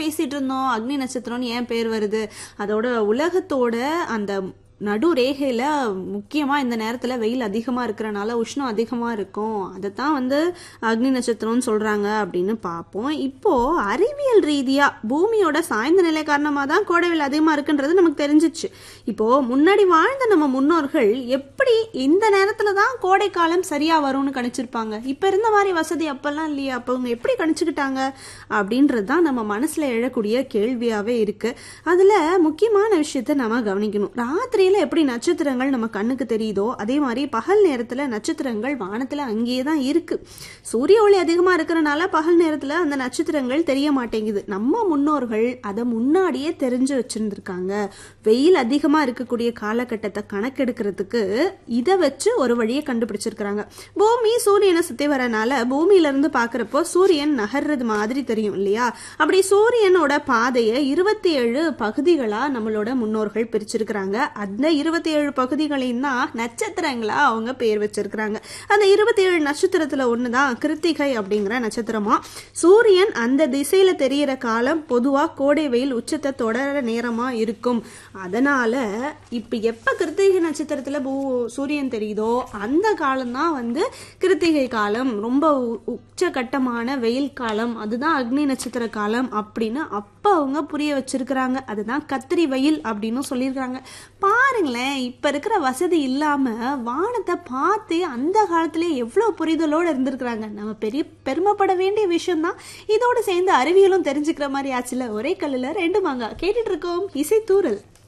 பேசிட்டு இருந்தோம் அக்னி நட்சத்திரம்னு ஏன் பேர் வருது அதோட உலகத்தோட அந்த நடு ரேகையில முக்கியமா இந்த நேரத்துல வெயில் அதிகமா இருக்கிறனால உஷ்ணம் அதிகமா இருக்கும் அதைத்தான் வந்து அக்னி நட்சத்திரம்னு சொல்றாங்க அப்படின்னு பார்ப்போம் இப்போ அறிவியல் ரீதியா பூமியோட சாய்ந்த நிலை காரணமா தான் கோடை வெயில் அதிகமா இருக்குன்றது நமக்கு தெரிஞ்சிச்சு இப்போ முன்னாடி வாழ்ந்த நம்ம முன்னோர்கள் எப்படி இந்த நேரத்துல தான் கோடை காலம் சரியா வரும்னு கணிச்சிருப்பாங்க இப்ப இருந்த மாதிரி வசதி அப்பெல்லாம் இல்லையா அப்ப அவங்க எப்படி கணிச்சுக்கிட்டாங்க அப்படின்றது தான் நம்ம மனசுல எழக்கூடிய கேள்வியாவே இருக்கு அதுல முக்கியமான விஷயத்த நம்ம கவனிக்கணும் ராத்திரியில எப்படி நட்சத்திரங்கள் நம்ம கண்ணுக்கு தெரியுதோ அதே மாதிரி பகல் நேரத்துல நட்சத்திரங்கள் வானத்துல அங்கேயே தான் இருக்கு சூரிய ஒளி அதிகமா இருக்கிறனால பகல் நேரத்துல அந்த நட்சத்திரங்கள் தெரிய மாட்டேங்குது நம்ம முன்னோர்கள் அதை முன்னாடியே தெரிஞ்சு வச்சிருந்திருக்காங்க வெயில் அதிகமா இருக்கக்கூடிய காலகட்டத்தை கணக்கெடுக்கிறதுக்கு இதை வச்சு ஒரு வழியை கண்டுபிடிச்சிருக்கிறாங்க பூமி சூரியனை சுத்தி வரனால பூமியில இருந்து பாக்குறப்போ சூரியன் நகர்றது மாதிரி தெரியும் இல்லையா அப்படி சூரியனோட பாதையை இருபத்தி ஏழு பகுதிகளா நம்மளோட முன்னோர்கள் பிரிச்சிருக்கிறாங்க அந்த இருபத்தி ஏழு பகுதிகளையும் தான் நட்சத்திரங்களா அவங்க பேர் வச்சிருக்கிறாங்க அந்த இருபத்தி ஏழு நட்சத்திரத்துல ஒண்ணுதான் கிருத்திகை அப்படிங்கிற நட்சத்திரமா சூரியன் அந்த திசையில தெரியிற காலம் பொதுவா கோடை வெயில் உச்சத்தை தொடர நேரமா இருக்கும் அதனால இப்ப எப்ப கிருத்திகை நட்சத்திரத்துல பூ சூரியன் தெரியுதோ அந்த காலம் தான் வந்து கிருத்திகை காலம் ரொம்ப உ- உச்சகட்டமான வெயில் காலம் அதுதான் அக்னி நட்சத்திர காலம் அப்படின்னு அப்ப அவங்க புரிய வச்சிருக்கிறாங்க அதுதான் கத்திரி வெயில் அப்படின்னு சொல்லியிருக்காங்க பாருங்களேன் இப்ப இருக்கிற வசதி இல்லாம வானத்தை பார்த்து அந்த காலத்திலே எவ்வளவு புரிதலோட இருந்திருக்கிறாங்க நம்ம பெரிய பெருமைப்பட வேண்டிய விஷயம் தான் இதோட சேர்ந்து அறிவியலும் தெரிஞ்சுக்கிற மாதிரி ஆச்சுல ஒரே கல்லுல ரெண்டு மாங்கா கேட்டுட்டு இருக்கோம் இசை தூரல்